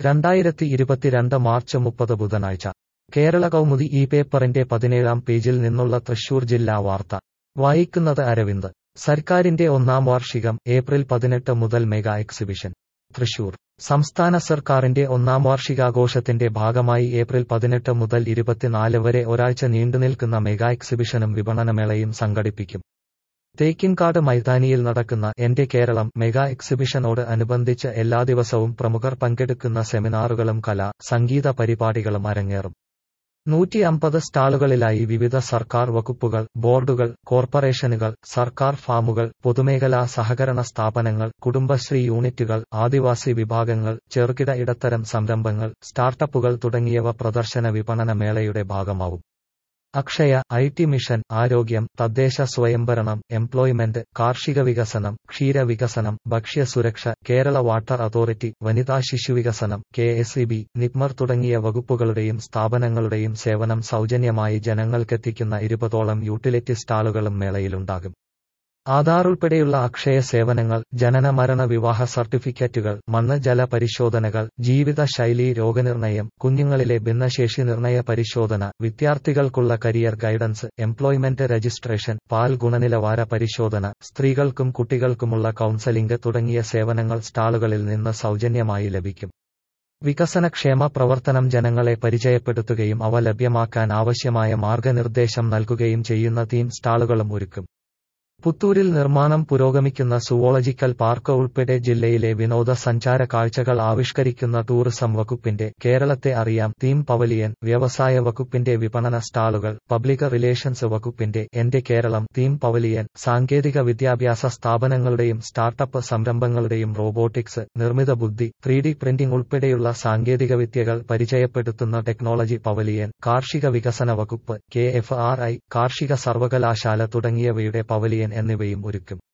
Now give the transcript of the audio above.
രണ്ടായിരത്തി ഇരുപത്തിരണ്ട് മാർച്ച് മുപ്പത് ബുധനാഴ്ച കേരള കൗമുദി ഈ പേപ്പറിന്റെ പതിനേഴാം പേജിൽ നിന്നുള്ള തൃശൂർ ജില്ലാ വാർത്ത വായിക്കുന്നത് അരവിന്ദ് സർക്കാരിന്റെ ഒന്നാം വാർഷികം ഏപ്രിൽ പതിനെട്ട് മുതൽ മെഗാ എക്സിബിഷൻ തൃശൂർ സംസ്ഥാന സർക്കാരിന്റെ ഒന്നാം വാർഷികാഘോഷത്തിന്റെ ഭാഗമായി ഏപ്രിൽ പതിനെട്ട് മുതൽ ഇരുപത്തിനാല് വരെ ഒരാഴ്ച നീണ്ടുനിൽക്കുന്ന മെഗാ എക്സിബിഷനും വിപണനമേളയും സംഘടിപ്പിക്കും തേക്കിൻകാട് മൈതാനിയിൽ നടക്കുന്ന എന്റെ കേരളം മെഗാ എക്സിബിഷനോട് അനുബന്ധിച്ച് എല്ലാ ദിവസവും പ്രമുഖർ പങ്കെടുക്കുന്ന സെമിനാറുകളും കലാ സംഗീത പരിപാടികളും അരങ്ങേറും നൂറ്റി അമ്പത് സ്റ്റാളുകളിലായി വിവിധ സർക്കാർ വകുപ്പുകൾ ബോർഡുകൾ കോർപ്പറേഷനുകൾ സർക്കാർ ഫാമുകൾ പൊതുമേഖലാ സഹകരണ സ്ഥാപനങ്ങൾ കുടുംബശ്രീ യൂണിറ്റുകൾ ആദിവാസി വിഭാഗങ്ങൾ ചെറുകിട ഇടത്തരം സംരംഭങ്ങൾ സ്റ്റാർട്ടപ്പുകൾ തുടങ്ങിയവ പ്രദർശന വിപണന മേളയുടെ ഭാഗമാവും അക്ഷയ ഐ ടി മിഷൻ ആരോഗ്യം തദ്ദേശ സ്വയംഭരണം എംപ്ലോയ്മെന്റ് കാർഷിക വികസനം ക്ഷീരവികസനം ഭക്ഷ്യസുരക്ഷ കേരള വാട്ടർ അതോറിറ്റി വനിതാ ശിശുവികസനം K S E B NIPMR തുടങ്ങിയ വകുപ്പുകളുടെയും സ്ഥാപനങ്ങളുടെയും സേവനം സൗജന്യമായി ജനങ്ങൾക്കെത്തിക്കുന്ന ഇരുപതോളം യൂട്ടിലിറ്റി സ്റ്റാളുകളും മേളയിലുണ്ടാകും ആധാർ ഉൾപ്പെടെയുള്ള അക്ഷയ സേവനങ്ങൾ ജനന മരണ വിവാഹ സർട്ടിഫിക്കറ്റുകൾ മണ്ണ് ജല പരിശോധനകൾ ജീവിത ശൈലി രോഗനിർണയം കുഞ്ഞുങ്ങളിലെ ഭിന്നശേഷി നിർണയ പരിശോധന വിദ്യാർത്ഥികൾക്കുള്ള കരിയർ ഗൈഡൻസ് എംപ്ലോയ്മെന്റ് രജിസ്ട്രേഷൻ പാൽ ഗുണനിലവാര പരിശോധന സ്ത്രീകൾക്കും കുട്ടികൾക്കുമുള്ള കൌൺസലിംഗ് തുടങ്ങിയ സേവനങ്ങൾ സ്റ്റാളുകളിൽ നിന്ന് സൗജന്യമായി ലഭിക്കും വികസനക്ഷേമ പ്രവർത്തനം ജനങ്ങളെ പരിചയപ്പെടുത്തുകയും അവ ലഭ്യമാക്കാൻ ആവശ്യമായ മാർഗനിർദ്ദേശം നൽകുകയും ചെയ്യുന്ന തീം സ്റ്റാളുകളും ഒരുക്കും പുത്തൂരിൽ നിർമ്മാണം പുരോഗമിക്കുന്ന സുവോളജിക്കൽ പാർക്ക് ഉൾപ്പെടെ ജില്ലയിലെ വിനോദസഞ്ചാര കാഴ്ചകൾ ആവിഷ്കരിക്കുന്ന ടൂറിസം വകുപ്പിന്റെ കേരളത്തെ അറിയാം തീം പവലിയൻ വ്യവസായ വകുപ്പിന്റെ വിപണന സ്റ്റാളുകൾ പബ്ലിക് റിലേഷൻസ് വകുപ്പിന്റെ എന്റെ കേരളം തീം പവലിയൻ സാങ്കേതിക വിദ്യാഭ്യാസ സ്ഥാപനങ്ങളുടെയും സ്റ്റാർട്ടപ്പ് സംരംഭങ്ങളുടെയും റോബോട്ടിക്സ് നിർമ്മിത ബുദ്ധി ത്രീ ഡി പ്രിന്റിംഗ് ഉൾപ്പെടെയുള്ള സാങ്കേതിക വിദ്യകൾ പരിചയപ്പെടുത്തുന്ന ടെക്നോളജി പവലിയൻ കാർഷിക വികസന വകുപ്പ് കെ എഫ് ആർ ഐ കാർഷിക സർവകലാശാല തുടങ്ങിയവയുടെ പവലിയൻ എന്നിവയും ഒരുക്കും